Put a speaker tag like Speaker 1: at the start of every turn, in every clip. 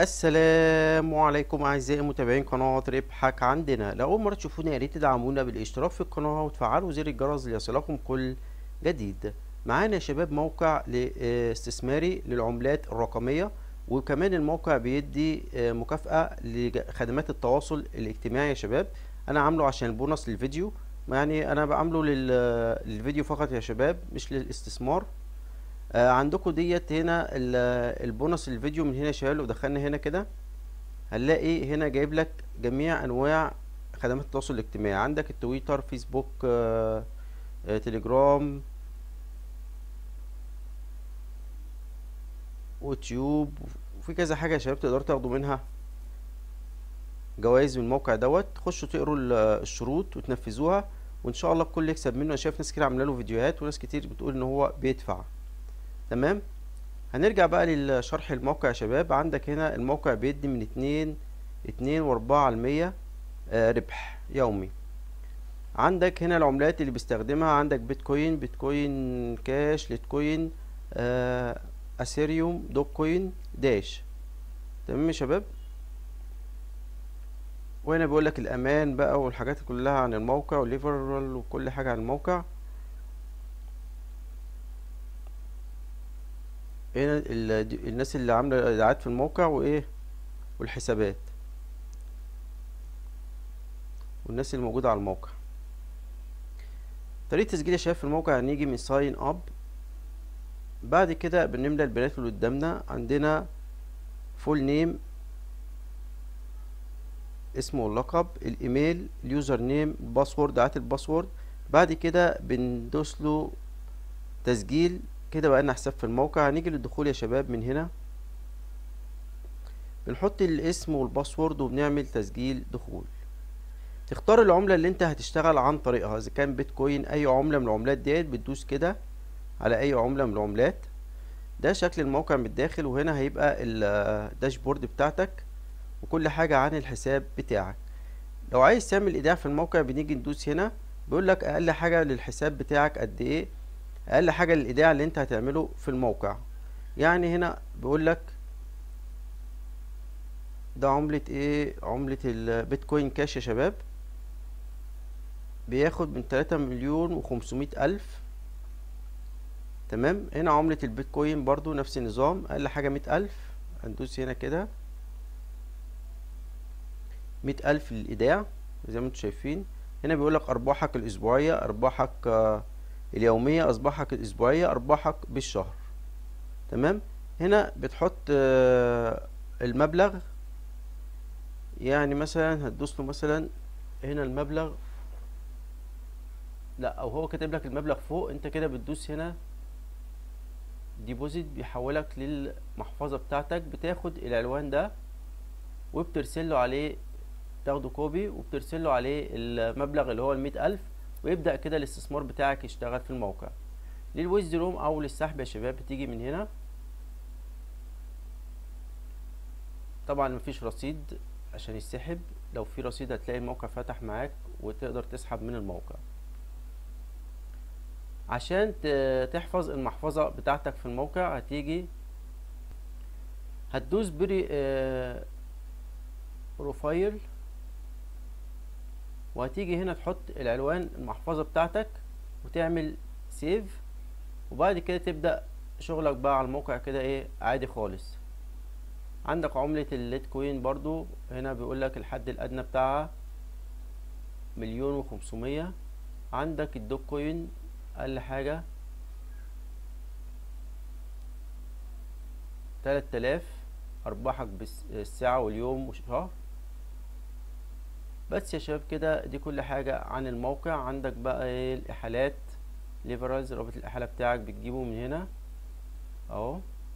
Speaker 1: السلام عليكم اعزائي متابعين قناه ربحك عندنا لو اول مره تشوفونا يا ريت تدعمونا بالاشتراك في القناه وتفعلوا زر الجرس ليصلكم كل جديد معانا يا شباب موقع استثماري للعملات الرقميه وكمان الموقع بيدي مكافاه لخدمات التواصل الاجتماعي يا شباب انا عامله عشان البونص للفيديو يعني انا بعمله للفيديو فقط يا شباب مش للاستثمار آه عندكم ديت هنا البونص الفيديو من هنا يا شباب لو دخلنا هنا كده هنلاقي هنا جايب لك جميع انواع خدمات التواصل الاجتماعي عندك التويتر فيسبوك آه آه تليجرام ويوتيوب وفي كذا حاجه يا شباب تقدروا تاخدوا منها جوائز من الموقع دوت تخشوا تقروا الشروط وتنفذوها وان شاء الله الكل يكسب منه انا شايف ناس كتير عامله له فيديوهات وناس كتير بتقول ان هو بيدفع تمام هنرجع بقى للشرح الموقع يا شباب عندك هنا الموقع بيدي من اتنين اتنين واربعة على المية آه ربح يومي عندك هنا العملات اللي بيستخدمها عندك بيتكوين بيتكوين كاش ليتكوين آه اثيريوم دوك كوين داش تمام يا شباب وهنا بيقول لك الامان بقى والحاجات كلها عن الموقع وليفرال وكل حاجه عن الموقع هنا الناس اللي عامله ايداعات في الموقع وايه والحسابات والناس اللي موجوده على الموقع طريقه تسجيل يا شباب في الموقع هنيجي من ساين اب بعد كده بنملى البيانات اللي قدامنا عندنا فول نيم اسمه واللقب الايميل اليوزر نيم الباسورد عات الباسورد بعد كده بندوس له تسجيل كده بقى لنا حساب في الموقع هنيجي للدخول يا شباب من هنا بنحط الاسم والباسورد وبنعمل تسجيل دخول تختار العملة اللي انت هتشتغل عن طريقها اذا كان بيتكوين اي عملة من العملات ديت بتدوس كده على اي عملة من العملات ده شكل الموقع من الداخل وهنا هيبقى الداشبورد بتاعتك وكل حاجة عن الحساب بتاعك لو عايز تعمل ايداع في الموقع بنيجي ندوس هنا بيقول لك اقل حاجة للحساب بتاعك قد ايه اقل حاجة للايداع اللي انت هتعمله في الموقع يعني هنا بيقول لك ده عملة ايه عملة البيتكوين كاش يا شباب بياخد من تلاتة مليون وخمسمية الف تمام هنا عملة البيتكوين برضو نفس النظام اقل حاجة مية الف هندوس هنا كده مية ألف للإيداع زي ما انتم شايفين هنا بيقولك أرباحك الأسبوعية أرباحك آه اليومية أصباحك الأسبوعية أرباحك بالشهر تمام هنا بتحط آه المبلغ يعني مثلا هتدوس له مثلا هنا المبلغ لا او هو كاتب لك المبلغ فوق انت كده بتدوس هنا ديبوزيت بيحولك للمحفظة بتاعتك بتاخد العنوان ده وبترسله عليه تاخده كوبي وبترسل له عليه المبلغ اللي هو المية ألف ويبدأ كده الاستثمار بتاعك يشتغل في الموقع للويزدروم أو للسحب يا شباب بتيجي من هنا طبعا مفيش رصيد عشان يسحب لو في رصيد هتلاقي الموقع فتح معاك وتقدر تسحب من الموقع عشان تحفظ المحفظة بتاعتك في الموقع هتيجي هتدوس بري اه بروفايل وهتيجي هنا تحط العنوان المحفظة بتاعتك وتعمل سيف وبعد كده تبدأ شغلك بقى على الموقع كده ايه عادي خالص عندك عملة الليتكوين برضو هنا بيقولك الحد الأدنى بتاعها مليون وخمسمية عندك الدوك كوين أقل حاجة تلات آلاف أرباحك بالساعة واليوم والشهر بس يا شباب كده دي كل حاجة عن الموقع عندك بقى ايه الإحالات ليفرايز رابط الإحالة بتاعك بتجيبه من هنا اهو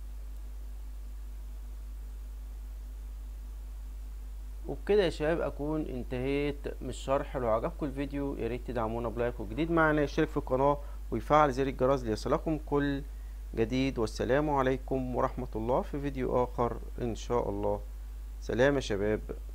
Speaker 1: وبكده يا شباب اكون انتهيت من الشرح لو عجبكم الفيديو يا ريت تدعمونا بلايك وجديد معنا يشترك في القناة ويفعل زر الجرس ليصلكم كل جديد والسلام عليكم ورحمة الله في فيديو آخر إن شاء الله سلام يا شباب